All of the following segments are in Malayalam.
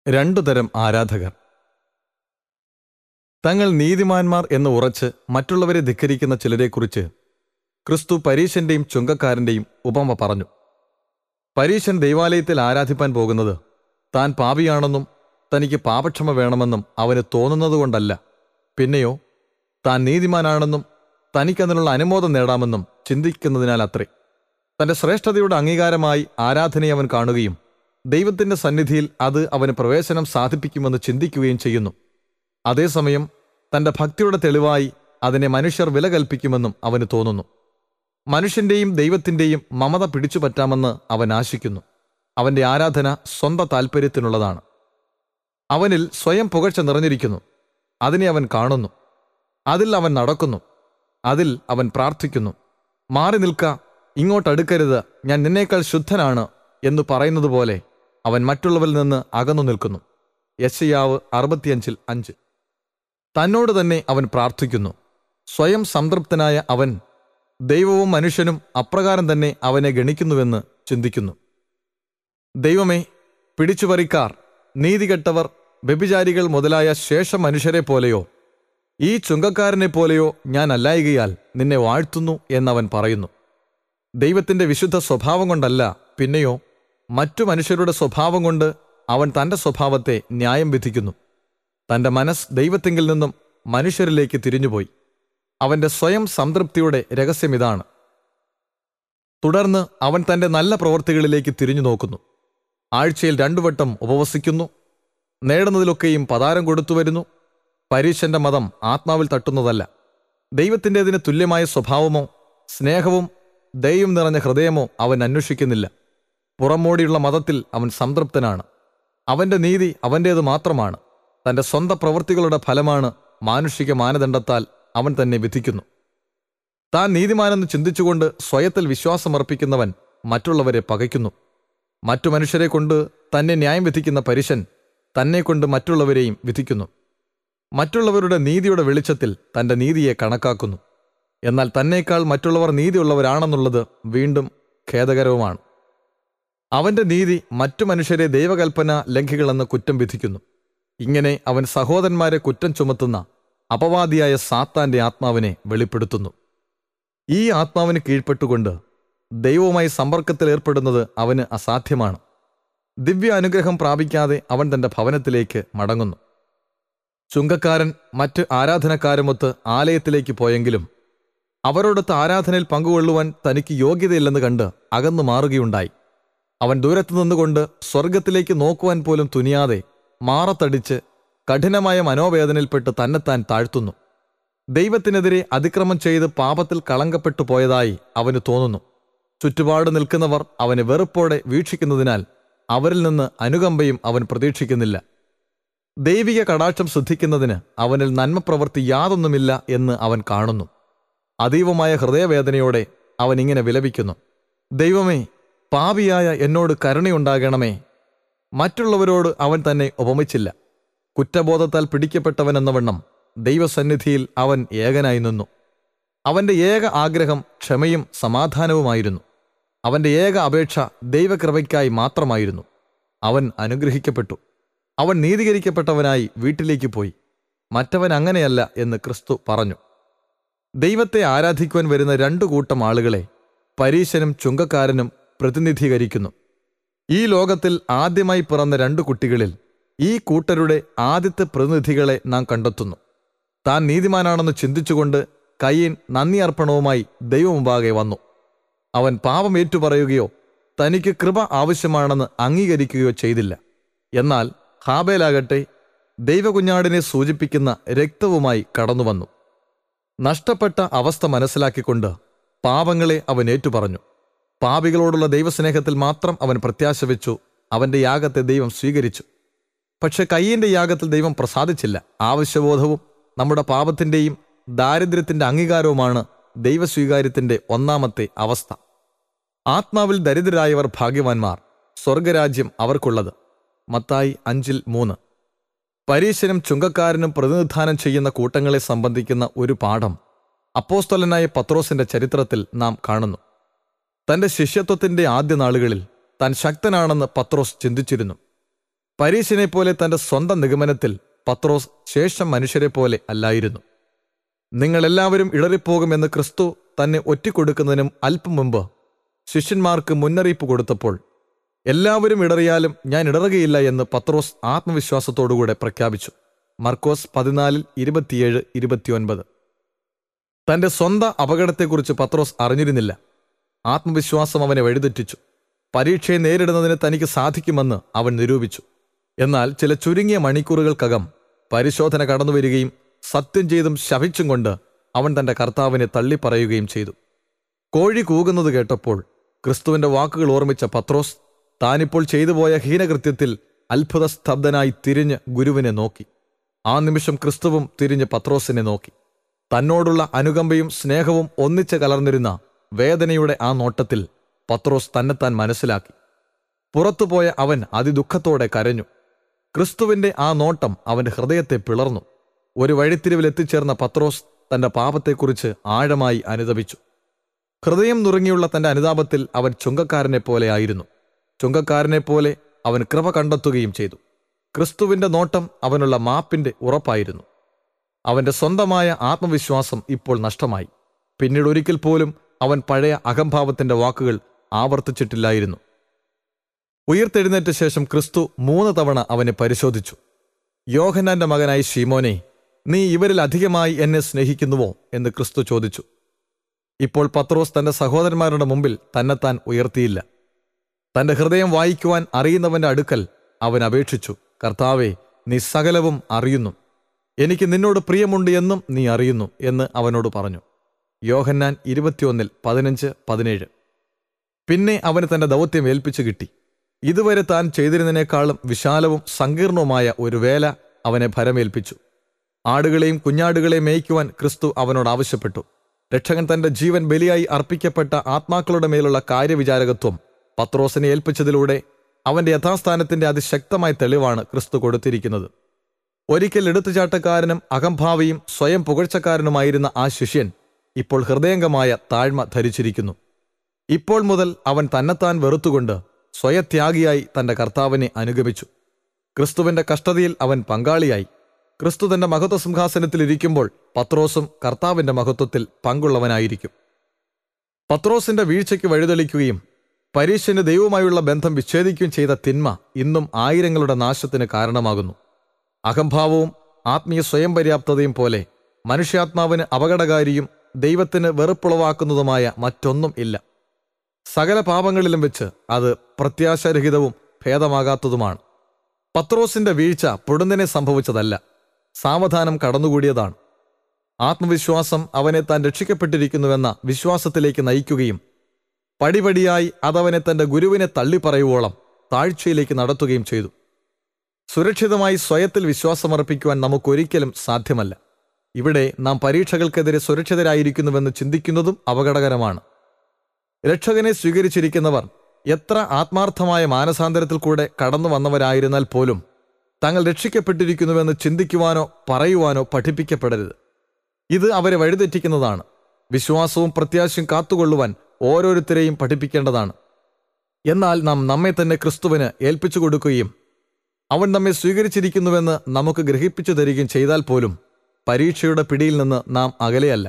രണ്ടു തരം ആരാധകർ തങ്ങൾ നീതിമാന്മാർ എന്ന് ഉറച്ച് മറ്റുള്ളവരെ ധിക്കരിക്കുന്ന ചിലരെക്കുറിച്ച് ക്രിസ്തു പരീശന്റെയും ചുങ്കക്കാരന്റെയും ഉപമ പറഞ്ഞു പരീശൻ ദൈവാലയത്തിൽ ആരാധിപ്പാൻ പോകുന്നത് താൻ പാപിയാണെന്നും തനിക്ക് പാപക്ഷമ വേണമെന്നും അവന് തോന്നുന്നതുകൊണ്ടല്ല പിന്നെയോ താൻ നീതിമാനാണെന്നും തനിക്കതിനുള്ള അനുമോദം നേടാമെന്നും ചിന്തിക്കുന്നതിനാൽ അത്രേ തന്റെ ശ്രേഷ്ഠതയുടെ അംഗീകാരമായി ആരാധനയെ അവൻ കാണുകയും ദൈവത്തിന്റെ സന്നിധിയിൽ അത് അവന് പ്രവേശനം സാധിപ്പിക്കുമെന്ന് ചിന്തിക്കുകയും ചെയ്യുന്നു അതേസമയം തന്റെ ഭക്തിയുടെ തെളിവായി അതിനെ മനുഷ്യർ വില കൽപ്പിക്കുമെന്നും അവന് തോന്നുന്നു മനുഷ്യന്റെയും ദൈവത്തിന്റെയും മമത പിടിച്ചുപറ്റാമെന്ന് അവൻ ആശിക്കുന്നു അവന്റെ ആരാധന സ്വന്ത താൽപ്പര്യത്തിനുള്ളതാണ് അവനിൽ സ്വയം പുകഴ്ച നിറഞ്ഞിരിക്കുന്നു അതിനെ അവൻ കാണുന്നു അതിൽ അവൻ നടക്കുന്നു അതിൽ അവൻ പ്രാർത്ഥിക്കുന്നു മാറി നിൽക്ക ഇങ്ങോട്ടടുക്കരുത് ഞാൻ നിന്നേക്കാൾ ശുദ്ധനാണ് എന്ന് പറയുന്നത് പോലെ അവൻ മറ്റുള്ളവരിൽ നിന്ന് അകന്നു നിൽക്കുന്നു യശയാവ് അറുപത്തിയഞ്ചിൽ അഞ്ച് തന്നോട് തന്നെ അവൻ പ്രാർത്ഥിക്കുന്നു സ്വയം സംതൃപ്തനായ അവൻ ദൈവവും മനുഷ്യനും അപ്രകാരം തന്നെ അവനെ ഗണിക്കുന്നുവെന്ന് ചിന്തിക്കുന്നു ദൈവമേ പിടിച്ചുപറിക്കാർ നീതികെട്ടവർ വ്യഭിചാരികൾ മുതലായ ശേഷ മനുഷ്യരെ പോലെയോ ഈ ചുങ്കക്കാരനെ പോലെയോ ഞാൻ അല്ലായികയാൽ നിന്നെ വാഴ്ത്തുന്നു എന്നവൻ പറയുന്നു ദൈവത്തിന്റെ വിശുദ്ധ സ്വഭാവം കൊണ്ടല്ല പിന്നെയോ മറ്റു മനുഷ്യരുടെ സ്വഭാവം കൊണ്ട് അവൻ തന്റെ സ്വഭാവത്തെ ന്യായം വിധിക്കുന്നു തന്റെ മനസ്സ് ദൈവത്തെങ്കിൽ നിന്നും മനുഷ്യരിലേക്ക് തിരിഞ്ഞുപോയി അവന്റെ സ്വയം സംതൃപ്തിയുടെ രഹസ്യമിതാണ് തുടർന്ന് അവൻ തന്റെ നല്ല പ്രവൃത്തികളിലേക്ക് തിരിഞ്ഞു നോക്കുന്നു ആഴ്ചയിൽ രണ്ടു വട്ടം ഉപവസിക്കുന്നു നേടുന്നതിലൊക്കെയും പതാരം കൊടുത്തു വരുന്നു പരീശന്റെ മതം ആത്മാവിൽ തട്ടുന്നതല്ല ദൈവത്തിൻ്റെതിന് തുല്യമായ സ്വഭാവമോ സ്നേഹവും ദൈവം നിറഞ്ഞ ഹൃദയമോ അവൻ അന്വേഷിക്കുന്നില്ല പുറമോടിയുള്ള മതത്തിൽ അവൻ സംതൃപ്തനാണ് അവന്റെ നീതി അവൻ്റേത് മാത്രമാണ് തന്റെ സ്വന്തം പ്രവൃത്തികളുടെ ഫലമാണ് മാനുഷിക മാനദണ്ഡത്താൽ അവൻ തന്നെ വിധിക്കുന്നു താൻ നീതിമാനെന്ന് ചിന്തിച്ചുകൊണ്ട് സ്വയത്തിൽ വിശ്വാസമർപ്പിക്കുന്നവൻ മറ്റുള്ളവരെ പകയ്ക്കുന്നു മറ്റു മനുഷ്യരെ കൊണ്ട് തന്നെ ന്യായം വിധിക്കുന്ന പരുഷൻ തന്നെ കൊണ്ട് മറ്റുള്ളവരെയും വിധിക്കുന്നു മറ്റുള്ളവരുടെ നീതിയുടെ വെളിച്ചത്തിൽ തന്റെ നീതിയെ കണക്കാക്കുന്നു എന്നാൽ തന്നേക്കാൾ മറ്റുള്ളവർ നീതിയുള്ളവരാണെന്നുള്ളത് വീണ്ടും ഖേദകരവുമാണ് അവന്റെ നീതി മറ്റു മനുഷ്യരെ ദൈവകൽപ്പന ലംഘികളെന്ന് കുറ്റം വിധിക്കുന്നു ഇങ്ങനെ അവൻ സഹോദരന്മാരെ കുറ്റം ചുമത്തുന്ന അപവാദിയായ സാത്താന്റെ ആത്മാവിനെ വെളിപ്പെടുത്തുന്നു ഈ ആത്മാവിന് കീഴ്പ്പെട്ടുകൊണ്ട് ദൈവവുമായി സമ്പർക്കത്തിൽ ഏർപ്പെടുന്നത് അവന് അസാധ്യമാണ് ദിവ്യ അനുഗ്രഹം പ്രാപിക്കാതെ അവൻ തന്റെ ഭവനത്തിലേക്ക് മടങ്ങുന്നു ചുങ്കക്കാരൻ മറ്റ് ആരാധനക്കാരുമൊത്ത് ആലയത്തിലേക്ക് പോയെങ്കിലും അവരോടൊത്ത് ആരാധനയിൽ പങ്കുകൊള്ളുവാൻ തനിക്ക് യോഗ്യതയില്ലെന്ന് കണ്ട് അകന്നു മാറുകയുണ്ടായി അവൻ ദൂരത്തു നിന്നുകൊണ്ട് സ്വർഗത്തിലേക്ക് നോക്കുവാൻ പോലും തുനിയാതെ മാറത്തടിച്ച് കഠിനമായ മനോവേദനയിൽപ്പെട്ട് തന്നെത്താൻ താഴ്ത്തുന്നു ദൈവത്തിനെതിരെ അതിക്രമം ചെയ്ത് പാപത്തിൽ കളങ്കപ്പെട്ടു പോയതായി അവന് തോന്നുന്നു ചുറ്റുപാട് നിൽക്കുന്നവർ അവനെ വെറുപ്പോടെ വീക്ഷിക്കുന്നതിനാൽ അവരിൽ നിന്ന് അനുകമ്പയും അവൻ പ്രതീക്ഷിക്കുന്നില്ല ദൈവിക കടാക്ഷം ശ്രദ്ധിക്കുന്നതിന് അവനിൽ നന്മപ്രവൃത്തി യാതൊന്നുമില്ല എന്ന് അവൻ കാണുന്നു അതീവമായ ഹൃദയവേദനയോടെ അവൻ ഇങ്ങനെ വിലപിക്കുന്നു ദൈവമേ പാപിയായ എന്നോട് കരുണയുണ്ടാകണമേ മറ്റുള്ളവരോട് അവൻ തന്നെ ഉപമിച്ചില്ല കുറ്റബോധത്താൽ പിടിക്കപ്പെട്ടവനെന്നവണ്ണം ദൈവസന്നിധിയിൽ അവൻ ഏകനായി നിന്നു അവന്റെ ഏക ആഗ്രഹം ക്ഷമയും സമാധാനവുമായിരുന്നു അവന്റെ ഏക അപേക്ഷ ദൈവകൃപയ്ക്കായി മാത്രമായിരുന്നു അവൻ അനുഗ്രഹിക്കപ്പെട്ടു അവൻ നീതീകരിക്കപ്പെട്ടവനായി വീട്ടിലേക്ക് പോയി മറ്റവൻ അങ്ങനെയല്ല എന്ന് ക്രിസ്തു പറഞ്ഞു ദൈവത്തെ ആരാധിക്കുവാൻ വരുന്ന രണ്ടു കൂട്ടം ആളുകളെ പരീശനും ചുങ്കക്കാരനും പ്രതിനിധീകരിക്കുന്നു ഈ ലോകത്തിൽ ആദ്യമായി പിറന്ന രണ്ടു കുട്ടികളിൽ ഈ കൂട്ടരുടെ ആദ്യത്തെ പ്രതിനിധികളെ നാം കണ്ടെത്തുന്നു താൻ നീതിമാനാണെന്ന് ചിന്തിച്ചുകൊണ്ട് കയ്യൻ നന്ദി അർപ്പണവുമായി ദൈവമുമ്പാകെ വന്നു അവൻ പാപം ഏറ്റുപറയുകയോ തനിക്ക് കൃപ ആവശ്യമാണെന്ന് അംഗീകരിക്കുകയോ ചെയ്തില്ല എന്നാൽ ഹാബേലാകട്ടെ ദൈവകുഞ്ഞാടിനെ സൂചിപ്പിക്കുന്ന രക്തവുമായി കടന്നുവന്നു നഷ്ടപ്പെട്ട അവസ്ഥ മനസ്സിലാക്കിക്കൊണ്ട് പാപങ്ങളെ അവൻ ഏറ്റുപറഞ്ഞു പാപികളോടുള്ള ദൈവസ്നേഹത്തിൽ മാത്രം അവൻ പ്രത്യാശ വെച്ചു അവന്റെ യാഗത്തെ ദൈവം സ്വീകരിച്ചു പക്ഷെ കയ്യന്റെ യാഗത്തിൽ ദൈവം പ്രസാദിച്ചില്ല ആവശ്യബോധവും നമ്മുടെ പാപത്തിന്റെയും ദാരിദ്ര്യത്തിന്റെ അംഗീകാരവുമാണ് ദൈവസ്വീകാര്യത്തിന്റെ ഒന്നാമത്തെ അവസ്ഥ ആത്മാവിൽ ദരിദ്രരായവർ ഭാഗ്യവാന്മാർ സ്വർഗരാജ്യം അവർക്കുള്ളത് മത്തായി അഞ്ചിൽ മൂന്ന് പരീശനും ചുങ്കക്കാരനും പ്രതിനിധാനം ചെയ്യുന്ന കൂട്ടങ്ങളെ സംബന്ധിക്കുന്ന ഒരു പാഠം അപ്പോസ്തലനായ പത്രോസിന്റെ ചരിത്രത്തിൽ നാം കാണുന്നു തന്റെ ശിഷ്യത്വത്തിന്റെ ആദ്യ നാളുകളിൽ താൻ ശക്തനാണെന്ന് പത്രോസ് ചിന്തിച്ചിരുന്നു പരീശനെ പോലെ തന്റെ സ്വന്തം നിഗമനത്തിൽ പത്രോസ് ശേഷം മനുഷ്യരെ പോലെ അല്ലായിരുന്നു നിങ്ങളെല്ലാവരും ഇടറിപ്പോകുമെന്ന് ക്രിസ്തു തന്നെ ഒറ്റിക്കൊടുക്കുന്നതിനും അല്പം മുമ്പ് ശിഷ്യന്മാർക്ക് മുന്നറിയിപ്പ് കൊടുത്തപ്പോൾ എല്ലാവരും ഇടറിയാലും ഞാൻ ഇടറുകയില്ല എന്ന് പത്രോസ് ആത്മവിശ്വാസത്തോടുകൂടെ പ്രഖ്യാപിച്ചു മർക്കോസ് പതിനാലിൽ ഇരുപത്തിയേഴ് ഇരുപത്തിയൊൻപത് തന്റെ സ്വന്തം അപകടത്തെക്കുറിച്ച് പത്രോസ് അറിഞ്ഞിരുന്നില്ല ആത്മവിശ്വാസം അവനെ വഴിതെറ്റിച്ചു പരീക്ഷയെ നേരിടുന്നതിന് തനിക്ക് സാധിക്കുമെന്ന് അവൻ നിരൂപിച്ചു എന്നാൽ ചില ചുരുങ്ങിയ മണിക്കൂറുകൾക്കകം പരിശോധന കടന്നുവരികയും സത്യം ചെയ്തും ശപിച്ചും കൊണ്ട് അവൻ തന്റെ കർത്താവിനെ തള്ളിപ്പറയുകയും ചെയ്തു കോഴി കൂകുന്നത് കേട്ടപ്പോൾ ക്രിസ്തുവിന്റെ വാക്കുകൾ ഓർമ്മിച്ച പത്രോസ് താനിപ്പോൾ ചെയ്തുപോയ ഹീനകൃത്യത്തിൽ അത്ഭുത സ്തബ്ധനായി തിരിഞ്ഞ് ഗുരുവിനെ നോക്കി ആ നിമിഷം ക്രിസ്തുവും തിരിഞ്ഞ് പത്രോസിനെ നോക്കി തന്നോടുള്ള അനുകമ്പയും സ്നേഹവും ഒന്നിച്ച് കലർന്നിരുന്ന വേദനയുടെ ആ നോട്ടത്തിൽ പത്രോസ് തന്നെത്താൻ മനസ്സിലാക്കി പുറത്തുപോയ അവൻ അതിദുഃഖത്തോടെ കരഞ്ഞു ക്രിസ്തുവിന്റെ ആ നോട്ടം അവന്റെ ഹൃദയത്തെ പിളർന്നു ഒരു വഴിത്തിരിവിൽ എത്തിച്ചേർന്ന പത്രോസ് തന്റെ പാപത്തെക്കുറിച്ച് ആഴമായി അനുതപിച്ചു ഹൃദയം നുറുങ്ങിയുള്ള തന്റെ അനുതാപത്തിൽ അവൻ ചുങ്കക്കാരനെ പോലെ ആയിരുന്നു ചുങ്കക്കാരനെ പോലെ അവൻ കൃപ കണ്ടെത്തുകയും ചെയ്തു ക്രിസ്തുവിന്റെ നോട്ടം അവനുള്ള മാപ്പിന്റെ ഉറപ്പായിരുന്നു അവന്റെ സ്വന്തമായ ആത്മവിശ്വാസം ഇപ്പോൾ നഷ്ടമായി പിന്നീട് ഒരിക്കൽ പോലും അവൻ പഴയ അഹംഭാവത്തിന്റെ വാക്കുകൾ ആവർത്തിച്ചിട്ടില്ലായിരുന്നു ഉയർത്തെഴുന്നേറ്റ ശേഷം ക്രിസ്തു മൂന്ന് തവണ അവനെ പരിശോധിച്ചു യോഹന്നാന്റെ മകനായി ഷീമോനെ നീ ഇവരിൽ അധികമായി എന്നെ സ്നേഹിക്കുന്നുവോ എന്ന് ക്രിസ്തു ചോദിച്ചു ഇപ്പോൾ പത്രോസ് തന്റെ സഹോദരന്മാരുടെ മുമ്പിൽ തന്നെത്താൻ ഉയർത്തിയില്ല തന്റെ ഹൃദയം വായിക്കുവാൻ അറിയുന്നവന്റെ അടുക്കൽ അവൻ അപേക്ഷിച്ചു കർത്താവെ നീ സകലവും അറിയുന്നു എനിക്ക് നിന്നോട് പ്രിയമുണ്ട് എന്നും നീ അറിയുന്നു എന്ന് അവനോട് പറഞ്ഞു യോഹന്നാൻ ഇരുപത്തിയൊന്നിൽ പതിനഞ്ച് പതിനേഴ് പിന്നെ അവന് തന്റെ ദൗത്യം ഏൽപ്പിച്ചു കിട്ടി ഇതുവരെ താൻ ചെയ്തിരുന്നതിനേക്കാളും വിശാലവും സങ്കീർണവുമായ ഒരു വേല അവനെ ഭരമേൽപ്പിച്ചു ആടുകളെയും കുഞ്ഞാടുകളെയും മേയ്ക്കുവാൻ ക്രിസ്തു അവനോട് ആവശ്യപ്പെട്ടു രക്ഷകൻ തന്റെ ജീവൻ ബലിയായി അർപ്പിക്കപ്പെട്ട ആത്മാക്കളുടെ മേലുള്ള കാര്യവിചാരകത്വം പത്രോസിനെ ഏൽപ്പിച്ചതിലൂടെ അവന്റെ യഥാസ്ഥാനത്തിന്റെ അതിശക്തമായ തെളിവാണ് ക്രിസ്തു കൊടുത്തിരിക്കുന്നത് ഒരിക്കൽ എടുത്തുചാട്ടക്കാരനും അകംഭാവിയും സ്വയം പുകഴ്ചക്കാരനുമായിരുന്ന ആ ശിഷ്യൻ ഇപ്പോൾ ഹൃദയംഗമായ താഴ്മ ധരിച്ചിരിക്കുന്നു ഇപ്പോൾ മുതൽ അവൻ തന്നെത്താൻ വെറുത്തുകൊണ്ട് സ്വയത്യാഗിയായി തന്റെ കർത്താവിനെ അനുഗമിച്ചു ക്രിസ്തുവിന്റെ കഷ്ടതയിൽ അവൻ പങ്കാളിയായി ക്രിസ്തു തന്റെ മഹത്വ സിംഹാസനത്തിൽ ഇരിക്കുമ്പോൾ പത്രോസും കർത്താവിന്റെ മഹത്വത്തിൽ പങ്കുള്ളവനായിരിക്കും പത്രോസിന്റെ വീഴ്ചയ്ക്ക് വഴിതെളിക്കുകയും പരീക്ഷന് ദൈവവുമായുള്ള ബന്ധം വിച്ഛേദിക്കുകയും ചെയ്ത തിന്മ ഇന്നും ആയിരങ്ങളുടെ നാശത്തിന് കാരണമാകുന്നു അഹംഭാവവും ആത്മീയ സ്വയം പര്യാപ്തതയും പോലെ മനുഷ്യാത്മാവിന് അപകടകാരിയും ദൈവത്തിന് വെറുപ്പുളവാക്കുന്നതുമായ മറ്റൊന്നും ഇല്ല സകല പാപങ്ങളിലും വെച്ച് അത് പ്രത്യാശരഹിതവും ഭേദമാകാത്തതുമാണ് പത്രോസിന്റെ വീഴ്ച പൊടുന്നനെ സംഭവിച്ചതല്ല സാവധാനം കടന്നുകൂടിയതാണ് ആത്മവിശ്വാസം അവനെ താൻ രക്ഷിക്കപ്പെട്ടിരിക്കുന്നുവെന്ന വിശ്വാസത്തിലേക്ക് നയിക്കുകയും പടിപടിയായി അതവനെ തന്റെ ഗുരുവിനെ തള്ളിപ്പറയുവോളം താഴ്ചയിലേക്ക് നടത്തുകയും ചെയ്തു സുരക്ഷിതമായി സ്വയത്തിൽ വിശ്വാസമർപ്പിക്കുവാൻ നമുക്കൊരിക്കലും സാധ്യമല്ല ഇവിടെ നാം പരീക്ഷകൾക്കെതിരെ സുരക്ഷിതരായിരിക്കുന്നുവെന്ന് ചിന്തിക്കുന്നതും അപകടകരമാണ് രക്ഷകനെ സ്വീകരിച്ചിരിക്കുന്നവർ എത്ര ആത്മാർത്ഥമായ മാനസാന്തരത്തിൽ കൂടെ കടന്നു വന്നവരായിരുന്നാൽ പോലും തങ്ങൾ രക്ഷിക്കപ്പെട്ടിരിക്കുന്നുവെന്ന് ചിന്തിക്കുവാനോ പറയുവാനോ പഠിപ്പിക്കപ്പെടരുത് ഇത് അവരെ വഴിതെറ്റിക്കുന്നതാണ് വിശ്വാസവും പ്രത്യാശയും കാത്തുകൊള്ളുവാൻ ഓരോരുത്തരെയും പഠിപ്പിക്കേണ്ടതാണ് എന്നാൽ നാം നമ്മെ തന്നെ ക്രിസ്തുവിന് ഏൽപ്പിച്ചു കൊടുക്കുകയും അവൻ നമ്മെ സ്വീകരിച്ചിരിക്കുന്നുവെന്ന് നമുക്ക് ഗ്രഹിപ്പിച്ചു തരികയും ചെയ്താൽ പോലും പരീക്ഷയുടെ പിടിയിൽ നിന്ന് നാം അകലെയല്ല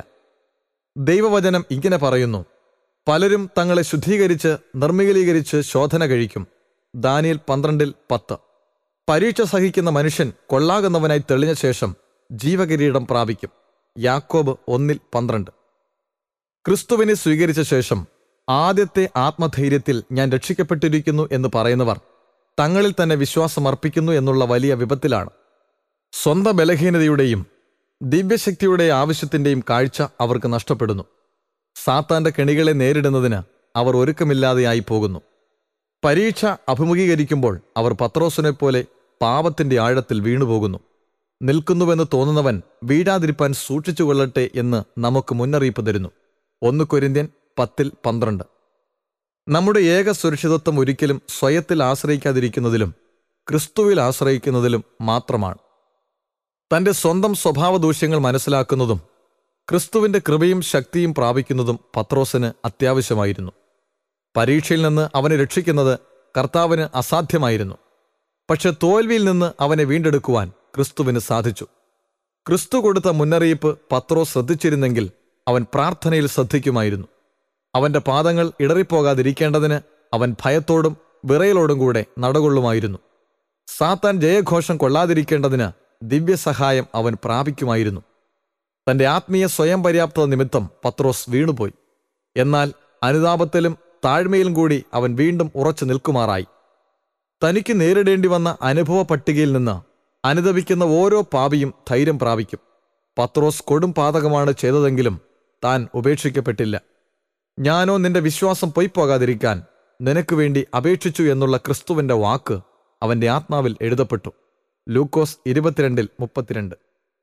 ദൈവവചനം ഇങ്ങനെ പറയുന്നു പലരും തങ്ങളെ ശുദ്ധീകരിച്ച് നിർമ്മികലീകരിച്ച് ശോധന കഴിക്കും ദാനിയൽ പന്ത്രണ്ടിൽ പത്ത് പരീക്ഷ സഹിക്കുന്ന മനുഷ്യൻ കൊള്ളാകുന്നവനായി തെളിഞ്ഞ ശേഷം ജീവകിരീടം പ്രാപിക്കും യാക്കോബ് ഒന്നിൽ പന്ത്രണ്ട് ക്രിസ്തുവിനെ സ്വീകരിച്ച ശേഷം ആദ്യത്തെ ആത്മധൈര്യത്തിൽ ഞാൻ രക്ഷിക്കപ്പെട്ടിരിക്കുന്നു എന്ന് പറയുന്നവർ തങ്ങളിൽ തന്നെ വിശ്വാസം അർപ്പിക്കുന്നു എന്നുള്ള വലിയ വിപത്തിലാണ് സ്വന്തം ബലഹീനതയുടെയും ദിവ്യശക്തിയുടെ ആവശ്യത്തിന്റെയും കാഴ്ച അവർക്ക് നഷ്ടപ്പെടുന്നു സാത്താന്റെ കെണികളെ നേരിടുന്നതിന് അവർ ഒരുക്കമില്ലാതെയായി പോകുന്നു പരീക്ഷ അഭിമുഖീകരിക്കുമ്പോൾ അവർ പത്രോസിനെ പോലെ പാപത്തിന്റെ ആഴത്തിൽ വീണുപോകുന്നു നിൽക്കുന്നുവെന്ന് തോന്നുന്നവൻ വീഴാതിരിപ്പാൻ സൂക്ഷിച്ചുകൊള്ളട്ടെ എന്ന് നമുക്ക് മുന്നറിയിപ്പ് തരുന്നു ഒന്ന് കൊരിന്ത്യൻ പത്തിൽ പന്ത്രണ്ട് നമ്മുടെ ഏക സുരക്ഷിതത്വം ഒരിക്കലും സ്വയത്തിൽ ആശ്രയിക്കാതിരിക്കുന്നതിലും ക്രിസ്തുവിൽ ആശ്രയിക്കുന്നതിലും മാത്രമാണ് തന്റെ സ്വന്തം സ്വഭാവ ദൂഷ്യങ്ങൾ മനസ്സിലാക്കുന്നതും ക്രിസ്തുവിന്റെ കൃപയും ശക്തിയും പ്രാപിക്കുന്നതും പത്രോസിന് അത്യാവശ്യമായിരുന്നു പരീക്ഷയിൽ നിന്ന് അവനെ രക്ഷിക്കുന്നത് കർത്താവിന് അസാധ്യമായിരുന്നു പക്ഷെ തോൽവിയിൽ നിന്ന് അവനെ വീണ്ടെടുക്കുവാൻ ക്രിസ്തുവിന് സാധിച്ചു ക്രിസ്തു കൊടുത്ത മുന്നറിയിപ്പ് പത്രോ ശ്രദ്ധിച്ചിരുന്നെങ്കിൽ അവൻ പ്രാർത്ഥനയിൽ ശ്രദ്ധിക്കുമായിരുന്നു അവന്റെ പാദങ്ങൾ ഇടറിപ്പോകാതിരിക്കേണ്ടതിന് അവൻ ഭയത്തോടും വിറയലോടും കൂടെ നടകൊള്ളുമായിരുന്നു സാത്താൻ ജയഘോഷം കൊള്ളാതിരിക്കേണ്ടതിന് ദിവ്യസഹായം അവൻ പ്രാപിക്കുമായിരുന്നു തന്റെ ആത്മീയ സ്വയം പര്യാപ്തത നിമിത്തം പത്രോസ് വീണുപോയി എന്നാൽ അനുതാപത്തിലും താഴ്മയിലും കൂടി അവൻ വീണ്ടും ഉറച്ചു നിൽക്കുമാറായി തനിക്ക് നേരിടേണ്ടി വന്ന അനുഭവ പട്ടികയിൽ നിന്ന് അനുദപിക്കുന്ന ഓരോ പാപിയും ധൈര്യം പ്രാപിക്കും പത്രോസ് കൊടും പാതകമാണ് ചെയ്തതെങ്കിലും താൻ ഉപേക്ഷിക്കപ്പെട്ടില്ല ഞാനോ നിന്റെ വിശ്വാസം പൊയ്പോകാതിരിക്കാൻ നിനക്ക് വേണ്ടി അപേക്ഷിച്ചു എന്നുള്ള ക്രിസ്തുവിന്റെ വാക്ക് അവന്റെ ആത്മാവിൽ എഴുതപ്പെട്ടു ലൂക്കോസ് ഇരുപത്തിരണ്ടിൽ മുപ്പത്തിരണ്ട്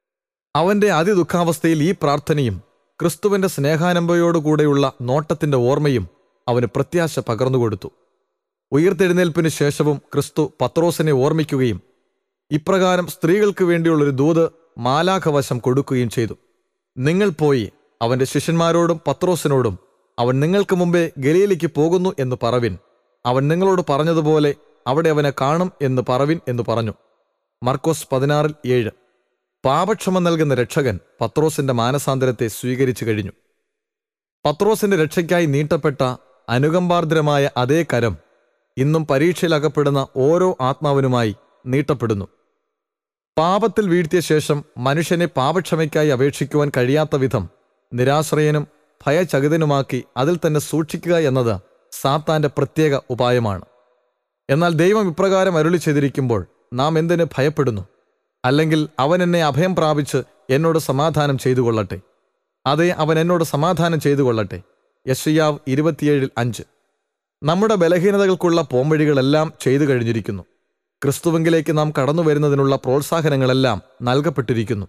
അവന്റെ അതിദുഃഖാവസ്ഥയിൽ ഈ പ്രാർത്ഥനയും ക്രിസ്തുവിന്റെ സ്നേഹാനമ്പയോടുകൂടെയുള്ള നോട്ടത്തിന്റെ ഓർമ്മയും അവന് പ്രത്യാശ പകർന്നുകൊടുത്തു ഉയർത്തെഴുന്നേൽപ്പിന് ശേഷവും ക്രിസ്തു പത്രോസിനെ ഓർമ്മിക്കുകയും ഇപ്രകാരം സ്ത്രീകൾക്ക് വേണ്ടിയുള്ളൊരു ദൂത് മാലാഖവശം കൊടുക്കുകയും ചെയ്തു നിങ്ങൾ പോയി അവന്റെ ശിഷ്യന്മാരോടും പത്രോസിനോടും അവൻ നിങ്ങൾക്ക് മുമ്പേ ഗലീലയ്ക്ക് പോകുന്നു എന്ന് പറവിൻ അവൻ നിങ്ങളോട് പറഞ്ഞതുപോലെ അവിടെ അവനെ കാണും എന്ന് പറവിൻ എന്ന് പറഞ്ഞു മർക്കോസ് പതിനാറിൽ ഏഴ് പാപക്ഷമ നൽകുന്ന രക്ഷകൻ പത്രോസിന്റെ മാനസാന്തരത്തെ സ്വീകരിച്ചു കഴിഞ്ഞു പത്രോസിന്റെ രക്ഷയ്ക്കായി നീട്ടപ്പെട്ട അനുകമ്പാർദ്രമായ അതേ കരം ഇന്നും പരീക്ഷയിലകപ്പെടുന്ന ഓരോ ആത്മാവിനുമായി നീട്ടപ്പെടുന്നു പാപത്തിൽ വീഴ്ത്തിയ ശേഷം മനുഷ്യനെ പാപക്ഷമയ്ക്കായി അപേക്ഷിക്കുവാൻ കഴിയാത്ത വിധം നിരാശ്രയനും ഭയചകിതനുമാക്കി അതിൽ തന്നെ സൂക്ഷിക്കുക എന്നത് സാത്താന്റെ പ്രത്യേക ഉപായമാണ് എന്നാൽ ദൈവം ഇപ്രകാരം അരുളി ചെയ്തിരിക്കുമ്പോൾ നാം എന്തിന് ഭയപ്പെടുന്നു അല്ലെങ്കിൽ അവൻ എന്നെ അഭയം പ്രാപിച്ച് എന്നോട് സമാധാനം ചെയ്തു കൊള്ളട്ടെ അതെ അവൻ എന്നോട് സമാധാനം ചെയ്തു കൊള്ളട്ടെ യശയാവ് ഇരുപത്തിയേഴിൽ അഞ്ച് നമ്മുടെ ബലഹീനതകൾക്കുള്ള പോംവഴികളെല്ലാം ചെയ്തു കഴിഞ്ഞിരിക്കുന്നു ക്രിസ്തുവെങ്കിലേക്ക് നാം കടന്നു വരുന്നതിനുള്ള പ്രോത്സാഹനങ്ങളെല്ലാം നൽകപ്പെട്ടിരിക്കുന്നു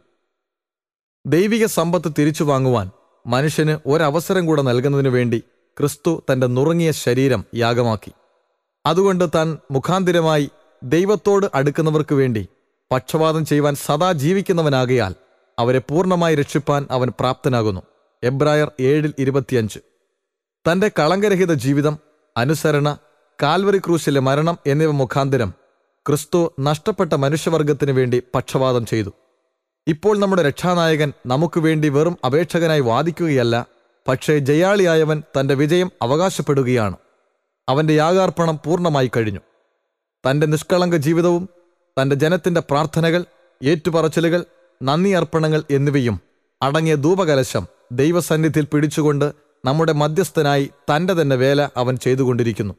ദൈവിക സമ്പത്ത് തിരിച്ചു വാങ്ങുവാൻ മനുഷ്യന് ഒരവസരം കൂടെ നൽകുന്നതിനു വേണ്ടി ക്രിസ്തു തന്റെ നുറുങ്ങിയ ശരീരം യാഗമാക്കി അതുകൊണ്ട് താൻ മുഖാന്തിരമായി ദൈവത്തോട് അടുക്കുന്നവർക്ക് വേണ്ടി പക്ഷപാതം ചെയ്യുവാൻ സദാ ജീവിക്കുന്നവനാകയാൽ അവരെ പൂർണ്ണമായി രക്ഷിപ്പാൻ അവൻ പ്രാപ്തനാകുന്നു എബ്രായർ ഏഴിൽ ഇരുപത്തിയഞ്ച് തന്റെ കളങ്കരഹിത ജീവിതം അനുസരണ കാൽവറി ക്രൂശിലെ മരണം എന്നിവ മുഖാന്തരം ക്രിസ്തു നഷ്ടപ്പെട്ട മനുഷ്യവർഗത്തിനു വേണ്ടി പക്ഷപാതം ചെയ്തു ഇപ്പോൾ നമ്മുടെ രക്ഷാനായകൻ നമുക്ക് വേണ്ടി വെറും അപേക്ഷകനായി വാദിക്കുകയല്ല പക്ഷേ ജയാളിയായവൻ തന്റെ വിജയം അവകാശപ്പെടുകയാണ് അവന്റെ യാഗാർപ്പണം പൂർണ്ണമായി കഴിഞ്ഞു തന്റെ നിഷ്കളങ്ക ജീവിതവും തന്റെ ജനത്തിന്റെ പ്രാർത്ഥനകൾ ഏറ്റുപറച്ചിലുകൾ നന്ദി അർപ്പണങ്ങൾ എന്നിവയും അടങ്ങിയ ധൂപകലശം ദൈവസന്നിധിയിൽ പിടിച്ചുകൊണ്ട് നമ്മുടെ മധ്യസ്ഥനായി തന്റെ തന്നെ വേല അവൻ ചെയ്തുകൊണ്ടിരിക്കുന്നു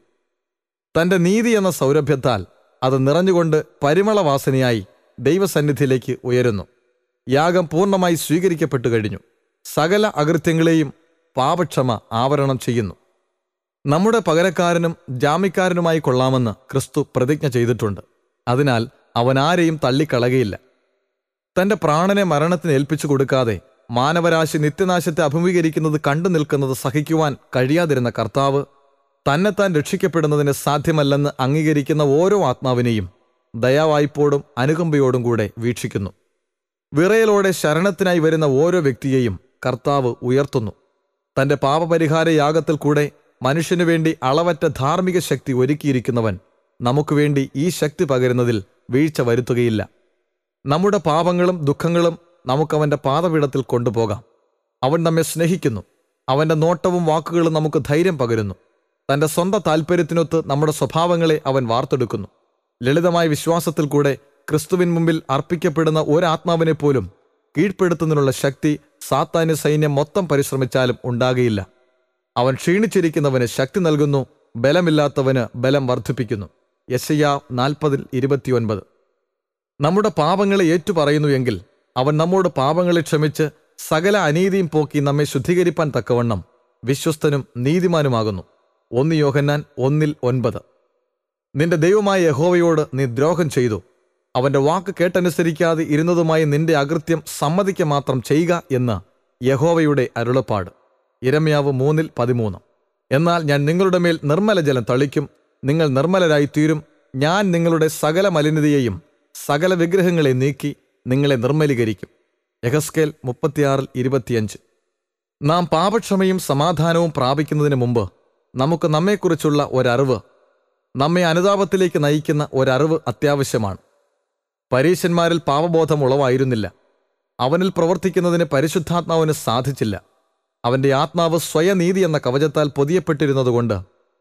തന്റെ നീതി എന്ന സൗരഭ്യത്താൽ അത് നിറഞ്ഞുകൊണ്ട് പരിമളവാസനയായി ദൈവസന്നിധിയിലേക്ക് ഉയരുന്നു യാഗം പൂർണ്ണമായി സ്വീകരിക്കപ്പെട്ടു കഴിഞ്ഞു സകല അകൃത്യങ്ങളെയും പാപക്ഷമ ആവരണം ചെയ്യുന്നു നമ്മുടെ പകരക്കാരനും ജാമ്യക്കാരനുമായി കൊള്ളാമെന്ന് ക്രിസ്തു പ്രതിജ്ഞ ചെയ്തിട്ടുണ്ട് അതിനാൽ അവൻ ആരെയും തള്ളിക്കളകയില്ല തന്റെ പ്രാണനെ മരണത്തിന് ഏൽപ്പിച്ചു കൊടുക്കാതെ മാനവരാശി നിത്യനാശത്തെ അഭിമുഖീകരിക്കുന്നത് കണ്ടു നിൽക്കുന്നത് സഹിക്കുവാൻ കഴിയാതിരുന്ന കർത്താവ് തന്നെത്താൻ രക്ഷിക്കപ്പെടുന്നതിന് സാധ്യമല്ലെന്ന് അംഗീകരിക്കുന്ന ഓരോ ആത്മാവിനെയും ദയാവായ്പോടും അനുകമ്പയോടും കൂടെ വീക്ഷിക്കുന്നു വിറയലോടെ ശരണത്തിനായി വരുന്ന ഓരോ വ്യക്തിയെയും കർത്താവ് ഉയർത്തുന്നു തന്റെ പാപപരിഹാര യാഗത്തിൽ കൂടെ മനുഷ്യനു വേണ്ടി അളവറ്റ ധാർമ്മിക ശക്തി ഒരുക്കിയിരിക്കുന്നവൻ നമുക്ക് വേണ്ടി ഈ ശക്തി പകരുന്നതിൽ വീഴ്ച വരുത്തുകയില്ല നമ്മുടെ പാപങ്ങളും ദുഃഖങ്ങളും നമുക്കവന്റെ പാതപീഠത്തിൽ കൊണ്ടുപോകാം അവൻ നമ്മെ സ്നേഹിക്കുന്നു അവന്റെ നോട്ടവും വാക്കുകളും നമുക്ക് ധൈര്യം പകരുന്നു തന്റെ സ്വന്തം താല്പര്യത്തിനൊത്ത് നമ്മുടെ സ്വഭാവങ്ങളെ അവൻ വാർത്തെടുക്കുന്നു ലളിതമായ വിശ്വാസത്തിൽ കൂടെ ക്രിസ്തുവിൻ മുമ്പിൽ അർപ്പിക്കപ്പെടുന്ന ഒരാത്മാവിനെ പോലും കീഴ്പ്പെടുത്തുന്നതിനുള്ള ശക്തി സാത്താന്യ സൈന്യം മൊത്തം പരിശ്രമിച്ചാലും ഉണ്ടാകുകയില്ല അവൻ ക്ഷീണിച്ചിരിക്കുന്നവന് ശക്തി നൽകുന്നു ബലമില്ലാത്തവന് ബലം വർദ്ധിപ്പിക്കുന്നു യശയ്യ നാൽപ്പതിൽ ഇരുപത്തിയൊൻപത് നമ്മുടെ പാപങ്ങളെ ഏറ്റുപറയുന്നു എങ്കിൽ അവൻ നമ്മോട് പാപങ്ങളെ ക്ഷമിച്ച് സകല അനീതിയും പോക്കി നമ്മെ ശുദ്ധീകരിപ്പാൻ തക്കവണ്ണം വിശ്വസ്തനും നീതിമാനുമാകുന്നു ഒന്ന് യോഹന്നാൻ ഒന്നിൽ ഒൻപത് നിന്റെ ദൈവമായ യഹോവയോട് നീ ദ്രോഹം ചെയ്തു അവന്റെ വാക്ക് കേട്ടനുസരിക്കാതെ ഇരുന്നതുമായി നിന്റെ അകൃത്യം സമ്മതിക്ക മാത്രം ചെയ്യുക എന്ന് യഹോവയുടെ അരുളപ്പാട് ഇരമ്യാവ് മൂന്നിൽ പതിമൂന്ന് എന്നാൽ ഞാൻ നിങ്ങളുടെ മേൽ നിർമ്മല ജലം തളിക്കും നിങ്ങൾ നിർമ്മലരായി തീരും ഞാൻ നിങ്ങളുടെ സകല മലിനതയെയും സകല വിഗ്രഹങ്ങളെ നീക്കി നിങ്ങളെ നിർമ്മലീകരിക്കും യഹസ്കേൽ മുപ്പത്തിയാറിൽ ഇരുപത്തിയഞ്ച് നാം പാപക്ഷമയും സമാധാനവും പ്രാപിക്കുന്നതിന് മുമ്പ് നമുക്ക് നമ്മെക്കുറിച്ചുള്ള ഒരറിവ് നമ്മെ അനുതാപത്തിലേക്ക് നയിക്കുന്ന ഒരറിവ് അത്യാവശ്യമാണ് പരീശന്മാരിൽ പാവബോധം ഉളവായിരുന്നില്ല അവനിൽ പ്രവർത്തിക്കുന്നതിന് പരിശുദ്ധാത്മാവിന് സാധിച്ചില്ല അവന്റെ ആത്മാവ് സ്വയനീതി എന്ന കവചത്താൽ പൊതിയപ്പെട്ടിരുന്നതുകൊണ്ട്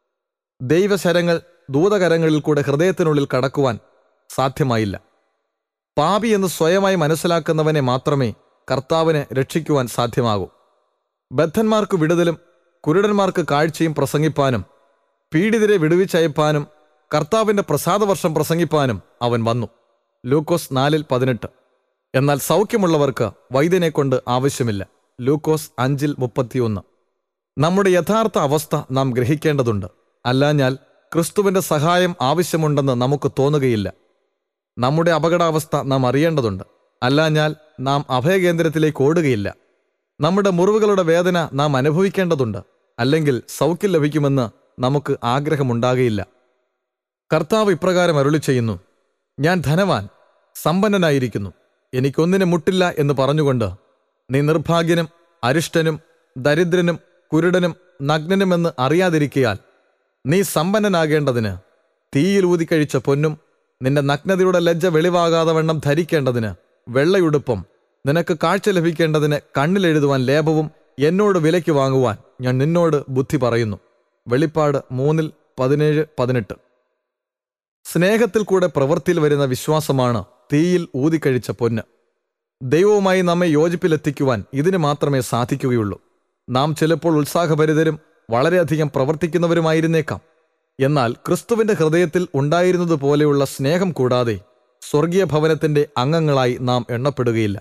ദൈവശരങ്ങൾ ദൂതകരങ്ങളിൽ കൂടെ ഹൃദയത്തിനുള്ളിൽ കടക്കുവാൻ സാധ്യമായില്ല പാപി എന്ന് സ്വയമായി മനസ്സിലാക്കുന്നവനെ മാത്രമേ കർത്താവിനെ രക്ഷിക്കുവാൻ സാധ്യമാകൂ ബദ്ധന്മാർക്ക് വിടുതലും കുരുടന്മാർക്ക് കാഴ്ചയും പ്രസംഗിപ്പാനും പീഡിതരെ വിടുവിച്ചയപ്പാനും കർത്താവിന്റെ പ്രസാദവർഷം പ്രസംഗിപ്പാനും അവൻ വന്നു ലൂക്കോസ് നാലിൽ പതിനെട്ട് എന്നാൽ സൗഖ്യമുള്ളവർക്ക് വൈദ്യനെ കൊണ്ട് ആവശ്യമില്ല ലൂക്കോസ് അഞ്ചിൽ മുപ്പത്തിയൊന്ന് നമ്മുടെ യഥാർത്ഥ അവസ്ഥ നാം ഗ്രഹിക്കേണ്ടതുണ്ട് അല്ലാഞ്ഞാൽ ക്രിസ്തുവിന്റെ സഹായം ആവശ്യമുണ്ടെന്ന് നമുക്ക് തോന്നുകയില്ല നമ്മുടെ അപകടാവസ്ഥ നാം അറിയേണ്ടതുണ്ട് അല്ലാഞ്ഞാൽ നാം അഭയകേന്ദ്രത്തിലേക്ക് ഓടുകയില്ല നമ്മുടെ മുറിവുകളുടെ വേദന നാം അനുഭവിക്കേണ്ടതുണ്ട് അല്ലെങ്കിൽ സൗഖ്യം ലഭിക്കുമെന്ന് നമുക്ക് ആഗ്രഹമുണ്ടാകയില്ല കർത്താവ് ഇപ്രകാരം അരുളി ചെയ്യുന്നു ഞാൻ ധനവാൻ സമ്പന്നനായിരിക്കുന്നു എനിക്കൊന്നിനും മുട്ടില്ല എന്ന് പറഞ്ഞുകൊണ്ട് നീ നിർഭാഗ്യനും അരിഷ്ടനും ദരിദ്രനും കുരുടനും നഗ്നനുമെന്ന് അറിയാതിരിക്കയാൽ നീ സമ്പന്നനാകേണ്ടതിന് തീയിൽ ഊതിക്കഴിച്ച പൊന്നും നിന്റെ നഗ്നതയുടെ ലജ്ജ വെളിവാകാതെ വണ്ണം ധരിക്കേണ്ടതിന് വെള്ളയുടുപ്പം നിനക്ക് കാഴ്ച ലഭിക്കേണ്ടതിന് കണ്ണിലെഴുതുവാൻ ലേപവും എന്നോട് വിലയ്ക്ക് വാങ്ങുവാൻ ഞാൻ നിന്നോട് ബുദ്ധി പറയുന്നു വെളിപ്പാട് മൂന്നിൽ പതിനേഴ് പതിനെട്ട് സ്നേഹത്തിൽ കൂടെ പ്രവൃത്തിയിൽ വരുന്ന വിശ്വാസമാണ് തീയിൽ ഊതിക്കഴിച്ച പൊന്ന് ദൈവവുമായി നമ്മെ യോജിപ്പിലെത്തിക്കുവാൻ ഇതിന് മാത്രമേ സാധിക്കുകയുള്ളൂ നാം ചിലപ്പോൾ ഉത്സാഹഭരിതരും വളരെയധികം പ്രവർത്തിക്കുന്നവരുമായിരുന്നേക്കാം എന്നാൽ ക്രിസ്തുവിന്റെ ഹൃദയത്തിൽ ഉണ്ടായിരുന്നതുപോലെയുള്ള സ്നേഹം കൂടാതെ സ്വർഗീയ ഭവനത്തിന്റെ അംഗങ്ങളായി നാം എണ്ണപ്പെടുകയില്ല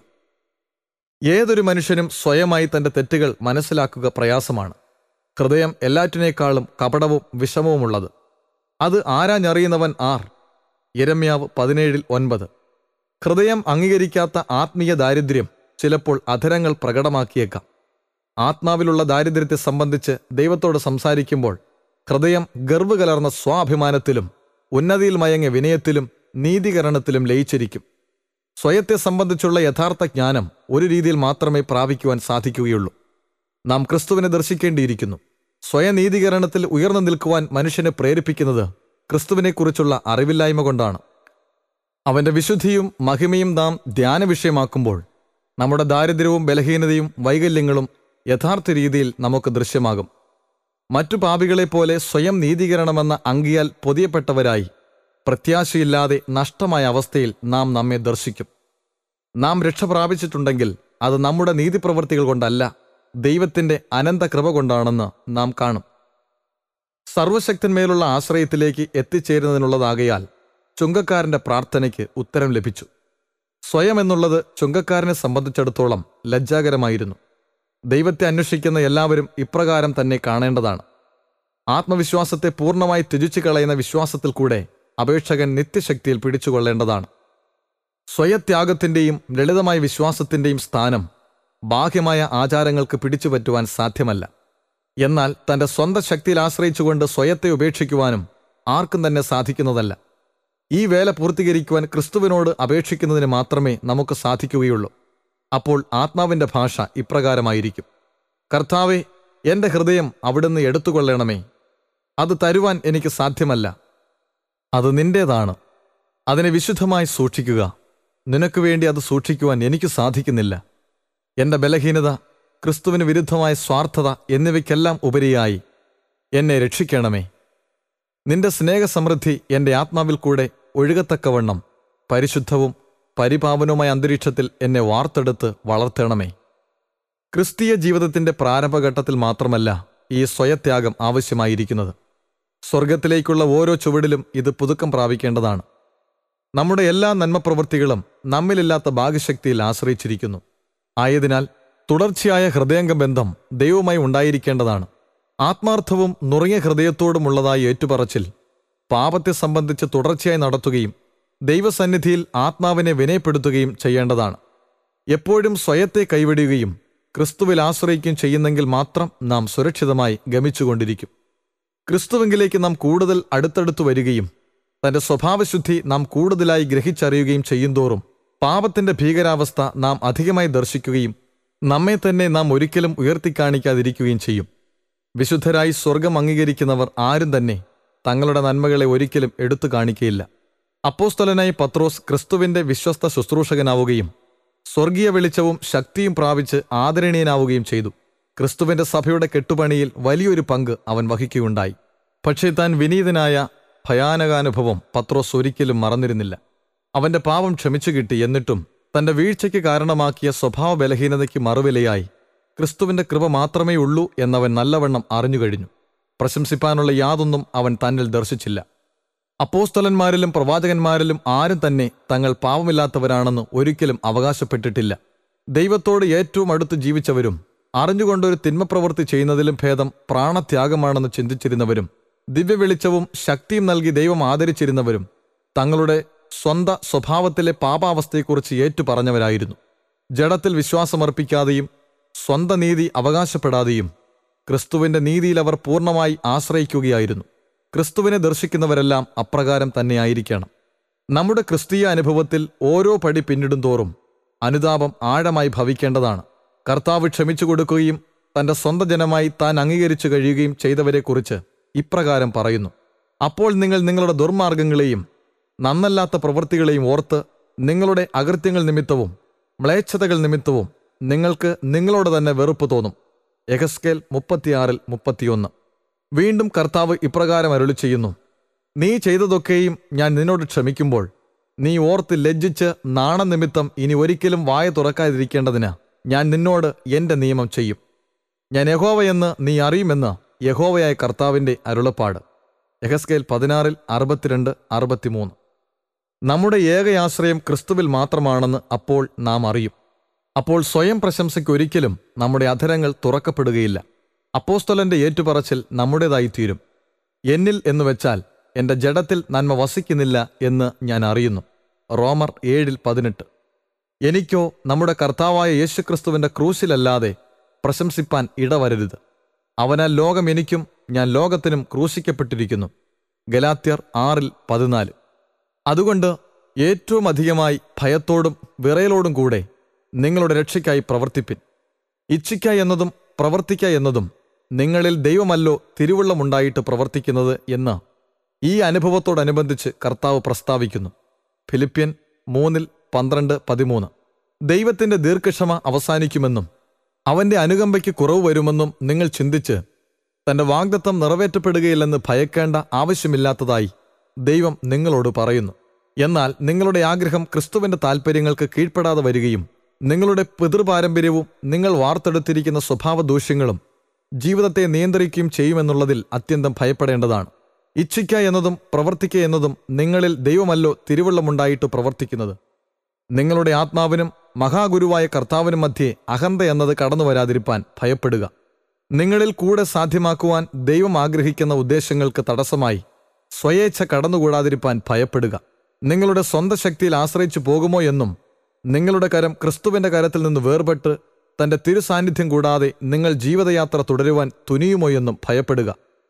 ഏതൊരു മനുഷ്യനും സ്വയമായി തന്റെ തെറ്റുകൾ മനസ്സിലാക്കുക പ്രയാസമാണ് ഹൃദയം എല്ലാറ്റിനേക്കാളും കപടവും വിഷമവുമുള്ളത് അത് ആരാഞ്ഞറിയുന്നവൻ ആർ യരമ്യാവ് പതിനേഴിൽ ഒൻപത് ഹൃദയം അംഗീകരിക്കാത്ത ആത്മീയ ദാരിദ്ര്യം ചിലപ്പോൾ അധരങ്ങൾ പ്രകടമാക്കിയേക്കാം ആത്മാവിലുള്ള ദാരിദ്ര്യത്തെ സംബന്ധിച്ച് ദൈവത്തോട് സംസാരിക്കുമ്പോൾ ഹൃദയം ഗർവ് കലർന്ന സ്വാഭിമാനത്തിലും ഉന്നതിയിൽ മയങ്ങിയ വിനയത്തിലും നീതീകരണത്തിലും ലയിച്ചിരിക്കും സ്വയത്തെ സംബന്ധിച്ചുള്ള യഥാർത്ഥ ജ്ഞാനം ഒരു രീതിയിൽ മാത്രമേ പ്രാപിക്കുവാൻ സാധിക്കുകയുള്ളൂ നാം ക്രിസ്തുവിനെ ദർശിക്കേണ്ടിയിരിക്കുന്നു സ്വയനീതീകരണത്തിൽ ഉയർന്നു നിൽക്കുവാൻ മനുഷ്യനെ പ്രേരിപ്പിക്കുന്നത് ക്രിസ്തുവിനെക്കുറിച്ചുള്ള അറിവില്ലായ്മ കൊണ്ടാണ് അവന്റെ വിശുദ്ധിയും മഹിമയും നാം ധ്യാന വിഷയമാക്കുമ്പോൾ നമ്മുടെ ദാരിദ്ര്യവും ബലഹീനതയും വൈകല്യങ്ങളും യഥാർത്ഥ രീതിയിൽ നമുക്ക് ദൃശ്യമാകും മറ്റു പാപികളെപ്പോലെ സ്വയം നീതീകരണമെന്ന അങ്കിയാൽ പൊതിയപ്പെട്ടവരായി പ്രത്യാശയില്ലാതെ നഷ്ടമായ അവസ്ഥയിൽ നാം നമ്മെ ദർശിക്കും നാം രക്ഷ പ്രാപിച്ചിട്ടുണ്ടെങ്കിൽ അത് നമ്മുടെ നീതിപ്രവൃത്തികൾ കൊണ്ടല്ല ദൈവത്തിന്റെ അനന്ത കൃപ കൊണ്ടാണെന്ന് നാം കാണും സർവശക്തന്മേലുള്ള ആശ്രയത്തിലേക്ക് എത്തിച്ചേരുന്നതിനുള്ളതാകയാൽ ചുങ്കക്കാരന്റെ പ്രാർത്ഥനയ്ക്ക് ഉത്തരം ലഭിച്ചു സ്വയം എന്നുള്ളത് ചുങ്കക്കാരനെ സംബന്ധിച്ചിടത്തോളം ലജ്ജാകരമായിരുന്നു ദൈവത്തെ അന്വേഷിക്കുന്ന എല്ലാവരും ഇപ്രകാരം തന്നെ കാണേണ്ടതാണ് ആത്മവിശ്വാസത്തെ പൂർണ്ണമായി ത്യജിച്ചു കളയുന്ന വിശ്വാസത്തിൽ കൂടെ അപേക്ഷകൻ നിത്യശക്തിയിൽ പിടിച്ചുകൊള്ളേണ്ടതാണ് സ്വയത്യാഗത്തിന്റെയും ലളിതമായ വിശ്വാസത്തിന്റെയും സ്ഥാനം ബാഹ്യമായ ആചാരങ്ങൾക്ക് പിടിച്ചുപറ്റുവാൻ സാധ്യമല്ല എന്നാൽ തന്റെ സ്വന്തം ശക്തിയിൽ ആശ്രയിച്ചുകൊണ്ട് സ്വയത്തെ ഉപേക്ഷിക്കുവാനും ആർക്കും തന്നെ സാധിക്കുന്നതല്ല ഈ വേല പൂർത്തീകരിക്കുവാൻ ക്രിസ്തുവിനോട് അപേക്ഷിക്കുന്നതിന് മാത്രമേ നമുക്ക് സാധിക്കുകയുള്ളൂ അപ്പോൾ ആത്മാവിന്റെ ഭാഷ ഇപ്രകാരമായിരിക്കും കർത്താവെ എന്റെ ഹൃദയം അവിടുന്ന് എടുത്തുകൊള്ളണമേ അത് തരുവാൻ എനിക്ക് സാധ്യമല്ല അത് നിന്റേതാണ് അതിനെ വിശുദ്ധമായി സൂക്ഷിക്കുക നിനക്ക് വേണ്ടി അത് സൂക്ഷിക്കുവാൻ എനിക്ക് സാധിക്കുന്നില്ല എന്റെ ബലഹീനത ക്രിസ്തുവിന് വിരുദ്ധമായ സ്വാർത്ഥത എന്നിവയ്ക്കെല്ലാം ഉപരിയായി എന്നെ രക്ഷിക്കണമേ നിന്റെ സ്നേഹസമൃദ്ധി എന്റെ ആത്മാവിൽ കൂടെ ഒഴുകത്തക്കവണ്ണം പരിശുദ്ധവും പരിപാവനവുമായ അന്തരീക്ഷത്തിൽ എന്നെ വാർത്തെടുത്ത് വളർത്തണമേ ക്രിസ്തീയ ജീവിതത്തിന്റെ പ്രാരംഭഘട്ടത്തിൽ മാത്രമല്ല ഈ സ്വയത്യാഗം ആവശ്യമായിരിക്കുന്നത് സ്വർഗത്തിലേക്കുള്ള ഓരോ ചുവടിലും ഇത് പുതുക്കം പ്രാപിക്കേണ്ടതാണ് നമ്മുടെ എല്ലാ നന്മപ്രവൃത്തികളും നമ്മിലില്ലാത്ത ഭാഗ്യശക്തിയിൽ ആശ്രയിച്ചിരിക്കുന്നു ആയതിനാൽ തുടർച്ചയായ ഹൃദയംഗ ബന്ധം ദൈവവുമായി ഉണ്ടായിരിക്കേണ്ടതാണ് ആത്മാർത്ഥവും നുറങ്ങിയ ഹൃദയത്തോടുമുള്ളതായ ഏറ്റുപറച്ചിൽ പാപത്തെ സംബന്ധിച്ച് തുടർച്ചയായി നടത്തുകയും ദൈവസന്നിധിയിൽ ആത്മാവിനെ വിനയപ്പെടുത്തുകയും ചെയ്യേണ്ടതാണ് എപ്പോഴും സ്വയത്തെ കൈവിടുകയും ക്രിസ്തുവിൽ ആശ്രയിക്കുകയും ചെയ്യുന്നെങ്കിൽ മാത്രം നാം സുരക്ഷിതമായി ഗമിച്ചുകൊണ്ടിരിക്കും ക്രിസ്തുവെങ്കിലേക്ക് നാം കൂടുതൽ അടുത്തടുത്തു വരികയും തന്റെ സ്വഭാവശുദ്ധി നാം കൂടുതലായി ഗ്രഹിച്ചറിയുകയും ചെയ്യുന്തോറും പാപത്തിന്റെ ഭീകരാവസ്ഥ നാം അധികമായി ദർശിക്കുകയും നമ്മെ തന്നെ നാം ഒരിക്കലും ഉയർത്തിക്കാണിക്കാതിരിക്കുകയും ചെയ്യും വിശുദ്ധരായി സ്വർഗം അംഗീകരിക്കുന്നവർ ആരും തന്നെ തങ്ങളുടെ നന്മകളെ ഒരിക്കലും എടുത്തു കാണിക്കയില്ല അപ്പോസ്തലനായി പത്രോസ് ക്രിസ്തുവിന്റെ വിശ്വസ്ത ശുശ്രൂഷകനാവുകയും സ്വർഗീയ വെളിച്ചവും ശക്തിയും പ്രാപിച്ച് ആദരണീയനാവുകയും ചെയ്തു ക്രിസ്തുവിന്റെ സഭയുടെ കെട്ടുപണിയിൽ വലിയൊരു പങ്ക് അവൻ വഹിക്കുകയുണ്ടായി പക്ഷേ താൻ വിനീതനായ ഭയാനകാനുഭവം പത്രോസ് ഒരിക്കലും മറന്നിരുന്നില്ല അവന്റെ പാപം ക്ഷമിച്ചു കിട്ടി എന്നിട്ടും തന്റെ വീഴ്ചയ്ക്ക് കാരണമാക്കിയ സ്വഭാവ ബലഹീനതയ്ക്ക് മറുവിലയായി ക്രിസ്തുവിന്റെ കൃപ മാത്രമേ ഉള്ളൂ എന്നവൻ നല്ലവണ്ണം അറിഞ്ഞുകഴിഞ്ഞു പ്രശംസിപ്പാനുള്ള യാതൊന്നും അവൻ തന്നിൽ ദർശിച്ചില്ല അപ്പോസ്തലന്മാരിലും പ്രവാചകന്മാരിലും ആരും തന്നെ തങ്ങൾ പാവമില്ലാത്തവരാണെന്ന് ഒരിക്കലും അവകാശപ്പെട്ടിട്ടില്ല ദൈവത്തോട് ഏറ്റവും അടുത്ത് ജീവിച്ചവരും അറിഞ്ഞുകൊണ്ടൊരു തിന്മപ്രവൃത്തി ചെയ്യുന്നതിലും ഭേദം പ്രാണത്യാഗമാണെന്ന് ചിന്തിച്ചിരുന്നവരും ദിവ്യവെളിച്ചവും ശക്തിയും നൽകി ദൈവം ആദരിച്ചിരുന്നവരും തങ്ങളുടെ സ്വന്ത സ്വഭാവത്തിലെ പാപാവസ്ഥയെക്കുറിച്ച് ഏറ്റുപറഞ്ഞവരായിരുന്നു ജഡത്തിൽ വിശ്വാസമർപ്പിക്കാതെയും സ്വന്ത നീതി അവകാശപ്പെടാതെയും ക്രിസ്തുവിന്റെ നീതിയിൽ അവർ പൂർണ്ണമായി ആശ്രയിക്കുകയായിരുന്നു ക്രിസ്തുവിനെ ദർശിക്കുന്നവരെല്ലാം അപ്രകാരം തന്നെയായിരിക്കണം നമ്മുടെ ക്രിസ്തീയ അനുഭവത്തിൽ ഓരോ പടി പിന്നിടും തോറും അനുതാപം ആഴമായി ഭവിക്കേണ്ടതാണ് കർത്താവ് ക്ഷമിച്ചു കൊടുക്കുകയും തന്റെ സ്വന്തം ജനമായി താൻ അംഗീകരിച്ചു കഴിയുകയും ചെയ്തവരെക്കുറിച്ച് ഇപ്രകാരം പറയുന്നു അപ്പോൾ നിങ്ങൾ നിങ്ങളുടെ ദുർമാർഗങ്ങളെയും നന്നല്ലാത്ത പ്രവൃത്തികളെയും ഓർത്ത് നിങ്ങളുടെ അകൃത്യങ്ങൾ നിമിത്തവും മ്ലേച്ഛതകൾ നിമിത്തവും നിങ്ങൾക്ക് നിങ്ങളോട് തന്നെ വെറുപ്പ് തോന്നും എഹസ്കേൽ മുപ്പത്തിയാറിൽ മുപ്പത്തിയൊന്ന് വീണ്ടും കർത്താവ് ഇപ്രകാരം അരുളി ചെയ്യുന്നു നീ ചെയ്തതൊക്കെയും ഞാൻ നിന്നോട് ക്ഷമിക്കുമ്പോൾ നീ ഓർത്ത് ലജ്ജിച്ച് നാണനിമിത്തം ഇനി ഒരിക്കലും വായ തുറക്കാതിരിക്കേണ്ടതിന് ഞാൻ നിന്നോട് എന്റെ നിയമം ചെയ്യും ഞാൻ യഹോവയെന്ന് നീ അറിയുമെന്ന് യഹോവയായ കർത്താവിന്റെ അരുളപ്പാട് യഹസ്കേൽ പതിനാറിൽ അറുപത്തിരണ്ട് അറുപത്തിമൂന്ന് നമ്മുടെ ഏകയാശ്രയം ക്രിസ്തുവിൽ മാത്രമാണെന്ന് അപ്പോൾ നാം അറിയും അപ്പോൾ സ്വയം പ്രശംസയ്ക്ക് ഒരിക്കലും നമ്മുടെ അധരങ്ങൾ തുറക്കപ്പെടുകയില്ല അപ്പോസ്തലന്റെ ഏറ്റുപറച്ചിൽ നമ്മുടേതായിത്തീരും എന്നിൽ എന്ന് വെച്ചാൽ എന്റെ ജഡത്തിൽ നന്മ വസിക്കുന്നില്ല എന്ന് ഞാൻ അറിയുന്നു റോമർ ഏഴിൽ പതിനെട്ട് എനിക്കോ നമ്മുടെ കർത്താവായ യേശുക്രിസ്തുവിന്റെ ക്രൂശിലല്ലാതെ പ്രശംസിപ്പാൻ ഇടവരരുത് അവനാൽ ലോകം എനിക്കും ഞാൻ ലോകത്തിനും ക്രൂശിക്കപ്പെട്ടിരിക്കുന്നു ഗലാത്യർ ആറിൽ പതിനാല് അതുകൊണ്ട് ഏറ്റവും അധികമായി ഭയത്തോടും വിറയലോടും കൂടെ നിങ്ങളുടെ രക്ഷയ്ക്കായി പ്രവർത്തിപ്പിൻ ഇച്ഛിക്ക എന്നതും പ്രവർത്തിക്ക എന്നതും നിങ്ങളിൽ ദൈവമല്ലോ തിരുവുള്ളമുണ്ടായിട്ട് പ്രവർത്തിക്കുന്നത് എന്ന് ഈ അനുഭവത്തോടനുബന്ധിച്ച് കർത്താവ് പ്രസ്താവിക്കുന്നു ഫിലിപ്പ്യൻ മൂന്നിൽ പന്ത്രണ്ട് പതിമൂന്ന് ദൈവത്തിന്റെ ദീർഘക്ഷമ അവസാനിക്കുമെന്നും അവന്റെ അനുകമ്പയ്ക്ക് കുറവ് വരുമെന്നും നിങ്ങൾ ചിന്തിച്ച് തന്റെ വാഗ്ദത്തം നിറവേറ്റപ്പെടുകയില്ലെന്ന് ഭയക്കേണ്ട ആവശ്യമില്ലാത്തതായി ദൈവം നിങ്ങളോട് പറയുന്നു എന്നാൽ നിങ്ങളുടെ ആഗ്രഹം ക്രിസ്തുവിന്റെ താൽപ്പര്യങ്ങൾക്ക് കീഴ്പ്പെടാതെ വരികയും നിങ്ങളുടെ പിതൃപാരമ്പര്യവും നിങ്ങൾ വാർത്തെടുത്തിരിക്കുന്ന സ്വഭാവ ദൂഷ്യങ്ങളും ജീവിതത്തെ നിയന്ത്രിക്കുകയും ചെയ്യുമെന്നുള്ളതിൽ അത്യന്തം ഭയപ്പെടേണ്ടതാണ് ഇച്ഛിക്ക എന്നതും പ്രവർത്തിക്ക എന്നതും നിങ്ങളിൽ ദൈവമല്ലോ തിരുവള്ളമുണ്ടായിട്ട് പ്രവർത്തിക്കുന്നത് നിങ്ങളുടെ ആത്മാവിനും മഹാഗുരുവായ കർത്താവിനും മധ്യേ അഹന്ത എന്നത് കടന്നു വരാതിരിപ്പാൻ ഭയപ്പെടുക നിങ്ങളിൽ കൂടെ സാധ്യമാക്കുവാൻ ദൈവം ആഗ്രഹിക്കുന്ന ഉദ്ദേശങ്ങൾക്ക് തടസ്സമായി സ്വയേച്ഛ കടന്നുകൂടാതിരിപ്പാൻ ഭയപ്പെടുക നിങ്ങളുടെ സ്വന്തം ശക്തിയിൽ ആശ്രയിച്ചു പോകുമോ എന്നും നിങ്ങളുടെ കരം ക്രിസ്തുവിന്റെ കരത്തിൽ നിന്ന് വേർപെട്ട് തന്റെ തിരുസാന്നിധ്യം കൂടാതെ നിങ്ങൾ ജീവിതയാത്ര തുടരുവാൻ തുനിയുമോ എന്നും ഭയപ്പെടുക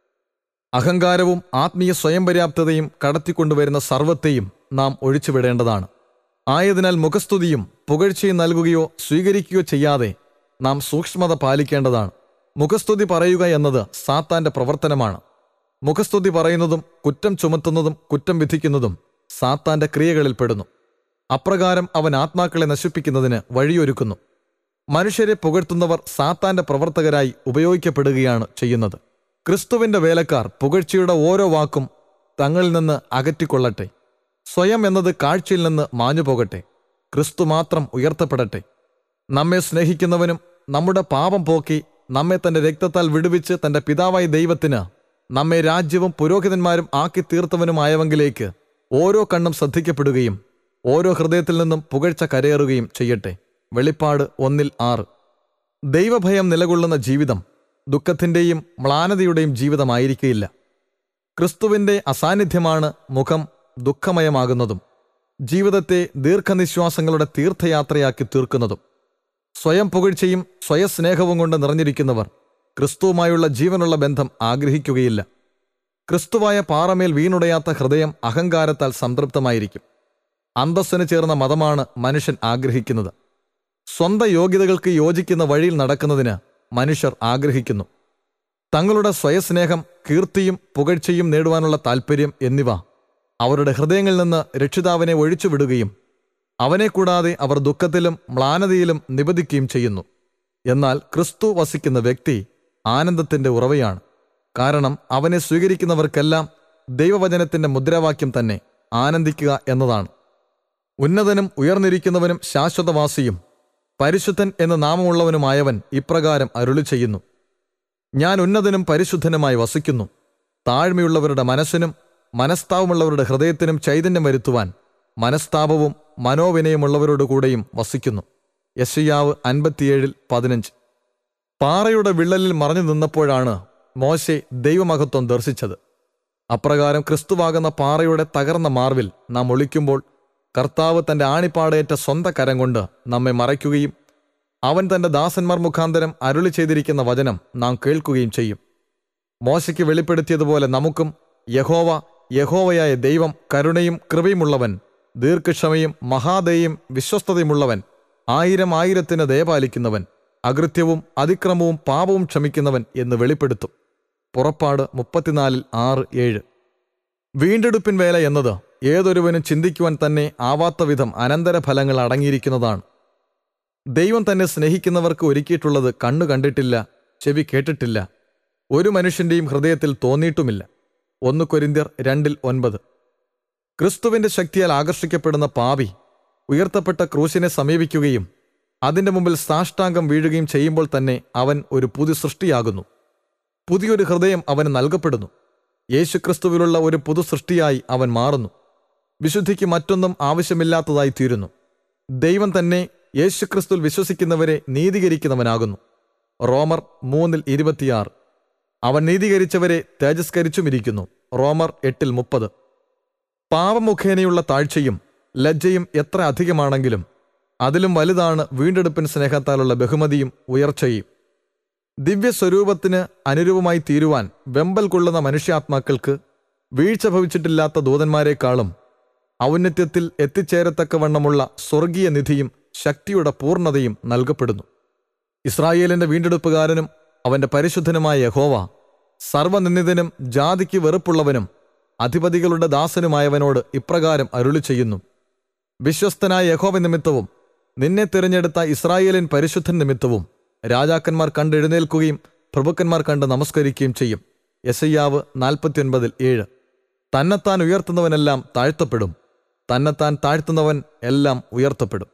അഹങ്കാരവും ആത്മീയ സ്വയം പര്യാപ്തതയും കടത്തിക്കൊണ്ടുവരുന്ന സർവത്തെയും നാം ഒഴിച്ചുവിടേണ്ടതാണ് ആയതിനാൽ മുഖസ്തുതിയും പുകഴ്ചയും നൽകുകയോ സ്വീകരിക്കുകയോ ചെയ്യാതെ നാം സൂക്ഷ്മത പാലിക്കേണ്ടതാണ് മുഖസ്തുതി പറയുക എന്നത് സാത്താന്റെ പ്രവർത്തനമാണ് മുഖസ്തുതി പറയുന്നതും കുറ്റം ചുമത്തുന്നതും കുറ്റം വിധിക്കുന്നതും സാത്താന്റെ ക്രിയകളിൽപ്പെടുന്നു അപ്രകാരം അവൻ ആത്മാക്കളെ നശിപ്പിക്കുന്നതിന് വഴിയൊരുക്കുന്നു മനുഷ്യരെ പുകഴ്ത്തുന്നവർ സാത്താന്റെ പ്രവർത്തകരായി ഉപയോഗിക്കപ്പെടുകയാണ് ചെയ്യുന്നത് ക്രിസ്തുവിന്റെ വേലക്കാർ പുകഴ്ചയുടെ ഓരോ വാക്കും തങ്ങളിൽ നിന്ന് അകറ്റിക്കൊള്ളട്ടെ സ്വയം എന്നത് കാഴ്ചയിൽ നിന്ന് മാഞ്ഞുപോകട്ടെ ക്രിസ്തു മാത്രം ഉയർത്തപ്പെടട്ടെ നമ്മെ സ്നേഹിക്കുന്നവനും നമ്മുടെ പാപം പോക്കി നമ്മെ തന്റെ രക്തത്താൽ വിടുവിച്ച് തന്റെ പിതാവായ ദൈവത്തിന് നമ്മെ രാജ്യവും പുരോഹിതന്മാരും ആക്കി തീർത്തവനുമായവങ്കിലേക്ക് ഓരോ കണ്ണും ശ്രദ്ധിക്കപ്പെടുകയും ഓരോ ഹൃദയത്തിൽ നിന്നും പുകഴ്ച കരയേറുകയും ചെയ്യട്ടെ വെളിപ്പാട് ഒന്നിൽ ആറ് ദൈവഭയം നിലകൊള്ളുന്ന ജീവിതം ദുഃഖത്തിന്റെയും മ്ലാനതയുടെയും ജീവിതമായിരിക്കയില്ല ക്രിസ്തുവിന്റെ അസാന്നിധ്യമാണ് മുഖം ദുഃഖമയമാകുന്നതും ജീവിതത്തെ ദീർഘനിശ്വാസങ്ങളുടെ തീർത്ഥയാത്രയാക്കി തീർക്കുന്നതും സ്വയം പുകഴ്ചയും സ്വയസ്നേഹവും കൊണ്ട് നിറഞ്ഞിരിക്കുന്നവർ ക്രിസ്തുവുമായുള്ള ജീവനുള്ള ബന്ധം ആഗ്രഹിക്കുകയില്ല ക്രിസ്തുവായ പാറമേൽ വീണുടയാത്ത ഹൃദയം അഹങ്കാരത്താൽ സംതൃപ്തമായിരിക്കും അന്തസ്സിന് ചേർന്ന മതമാണ് മനുഷ്യൻ ആഗ്രഹിക്കുന്നത് സ്വന്തം യോഗ്യതകൾക്ക് യോജിക്കുന്ന വഴിയിൽ നടക്കുന്നതിന് മനുഷ്യർ ആഗ്രഹിക്കുന്നു തങ്ങളുടെ സ്വയസ്നേഹം കീർത്തിയും പുകഴ്ചയും നേടുവാനുള്ള താൽപ്പര്യം എന്നിവ അവരുടെ ഹൃദയങ്ങളിൽ നിന്ന് രക്ഷിതാവിനെ ഒഴിച്ചുവിടുകയും അവനെ കൂടാതെ അവർ ദുഃഖത്തിലും മ്ലാനതയിലും നിബദിക്കുകയും ചെയ്യുന്നു എന്നാൽ ക്രിസ്തു വസിക്കുന്ന വ്യക്തി ആനന്ദത്തിന്റെ ഉറവയാണ് കാരണം അവനെ സ്വീകരിക്കുന്നവർക്കെല്ലാം ദൈവവചനത്തിന്റെ മുദ്രാവാക്യം തന്നെ ആനന്ദിക്കുക എന്നതാണ് ഉന്നതനും ഉയർന്നിരിക്കുന്നവനും ശാശ്വതവാസിയും പരിശുദ്ധൻ എന്ന നാമമുള്ളവനുമായവൻ ഇപ്രകാരം അരുളി ചെയ്യുന്നു ഞാൻ ഉന്നതനും പരിശുദ്ധനുമായി വസിക്കുന്നു താഴ്മയുള്ളവരുടെ മനസ്സിനും മനസ്താപമുള്ളവരുടെ ഹൃദയത്തിനും ചൈതന്യം വരുത്തുവാൻ മനസ്താപവും മനോവിനയമുള്ളവരോട് കൂടെയും വസിക്കുന്നു യശയാവ് അൻപത്തിയേഴിൽ പതിനഞ്ച് പാറയുടെ വിള്ളലിൽ മറഞ്ഞു നിന്നപ്പോഴാണ് മോശെ ദൈവമഹത്വം ദർശിച്ചത് അപ്രകാരം ക്രിസ്തുവാകുന്ന പാറയുടെ തകർന്ന മാർവിൽ നാം ഒളിക്കുമ്പോൾ കർത്താവ് തന്റെ ആണിപ്പാടേറ്റ സ്വന്ത കരം കൊണ്ട് നമ്മെ മറയ്ക്കുകയും അവൻ തന്റെ ദാസന്മാർ മുഖാന്തരം അരുളി ചെയ്തിരിക്കുന്ന വചനം നാം കേൾക്കുകയും ചെയ്യും മോശയ്ക്ക് വെളിപ്പെടുത്തിയതുപോലെ നമുക്കും യഹോവ യഹോവയായ ദൈവം കരുണയും കൃപയുമുള്ളവൻ ദീർഘക്ഷമയും മഹാദയും വിശ്വസ്തതയുമുള്ളവൻ ആയിരം ആയിരത്തിന് ദയപാലിക്കുന്നവൻ അകൃത്യവും അതിക്രമവും പാപവും ക്ഷമിക്കുന്നവൻ എന്ന് വെളിപ്പെടുത്തും പുറപ്പാട് മുപ്പത്തിനാലിൽ ആറ് ഏഴ് വീണ്ടെടുപ്പിൻ വേല എന്നത് ഏതൊരുവനും ചിന്തിക്കുവാൻ തന്നെ ആവാത്ത വിധം അനന്തരഫലങ്ങൾ അടങ്ങിയിരിക്കുന്നതാണ് ദൈവം തന്നെ സ്നേഹിക്കുന്നവർക്ക് ഒരുക്കിയിട്ടുള്ളത് കണ്ണു കണ്ടിട്ടില്ല ചെവി കേട്ടിട്ടില്ല ഒരു മനുഷ്യന്റെയും ഹൃദയത്തിൽ തോന്നിയിട്ടുമില്ല ഒന്ന് കൊരിന്ത്യർ രണ്ടിൽ ഒൻപത് ക്രിസ്തുവിന്റെ ശക്തിയാൽ ആകർഷിക്കപ്പെടുന്ന പാവി ഉയർത്തപ്പെട്ട ക്രൂശിനെ സമീപിക്കുകയും അതിന്റെ മുമ്പിൽ സാഷ്ടാംഗം വീഴുകയും ചെയ്യുമ്പോൾ തന്നെ അവൻ ഒരു പുതു സൃഷ്ടിയാകുന്നു പുതിയൊരു ഹൃദയം അവന് നൽകപ്പെടുന്നു യേശുക്രിസ്തുവിലുള്ള ഒരു പുതു സൃഷ്ടിയായി അവൻ മാറുന്നു വിശുദ്ധിക്ക് മറ്റൊന്നും ആവശ്യമില്ലാത്തതായി തീരുന്നു ദൈവം തന്നെ യേശുക്രിസ്തുവിൽ വിശ്വസിക്കുന്നവരെ നീതീകരിക്കുന്നവനാകുന്നു റോമർ മൂന്നിൽ ഇരുപത്തിയാറ് അവൻ നീതീകരിച്ചവരെ തേജസ്കരിച്ചുമിരിക്കുന്നു റോമർ എട്ടിൽ മുപ്പത് പാപമുഖേനയുള്ള താഴ്ചയും ലജ്ജയും എത്ര അധികമാണെങ്കിലും അതിലും വലുതാണ് വീണ്ടെടുപ്പിൻ സ്നേഹത്താലുള്ള ബഹുമതിയും ഉയർച്ചയും ദിവ്യസ്വരൂപത്തിന് അനുരൂപമായി തീരുവാൻ വെമ്പൽ കൊള്ളുന്ന മനുഷ്യാത്മാക്കൾക്ക് വീഴ്ച ഭവിച്ചിട്ടില്ലാത്ത ദൂതന്മാരെക്കാളും ഔന്നത്യത്തിൽ എത്തിച്ചേരത്തക്കവണ്ണമുള്ള സ്വർഗീയ നിധിയും ശക്തിയുടെ പൂർണ്ണതയും നൽകപ്പെടുന്നു ഇസ്രായേലിന്റെ വീണ്ടെടുപ്പുകാരനും അവന്റെ പരിശുദ്ധനുമായ യഹോവ സർവനിന്ദിതനും ജാതിക്ക് വെറുപ്പുള്ളവനും അധിപതികളുടെ ദാസനുമായവനോട് ഇപ്രകാരം അരുളി ചെയ്യുന്നു വിശ്വസ്തനായ യഹോവ നിമിത്തവും നിന്നെ തിരഞ്ഞെടുത്ത ഇസ്രായേലിൻ പരിശുദ്ധൻ നിമിത്തവും രാജാക്കന്മാർ കണ്ട് എഴുന്നേൽക്കുകയും പ്രഭുക്കന്മാർ കണ്ട് നമസ്കരിക്കുകയും ചെയ്യും യശയ്യാവ് നാൽപ്പത്തിയൊൻപതിൽ ഏഴ് തന്നെത്താൻ ഉയർത്തുന്നവനെല്ലാം താഴ്ത്തപ്പെടും തന്നെത്താൻ താഴ്ത്തുന്നവൻ എല്ലാം ഉയർത്തപ്പെടും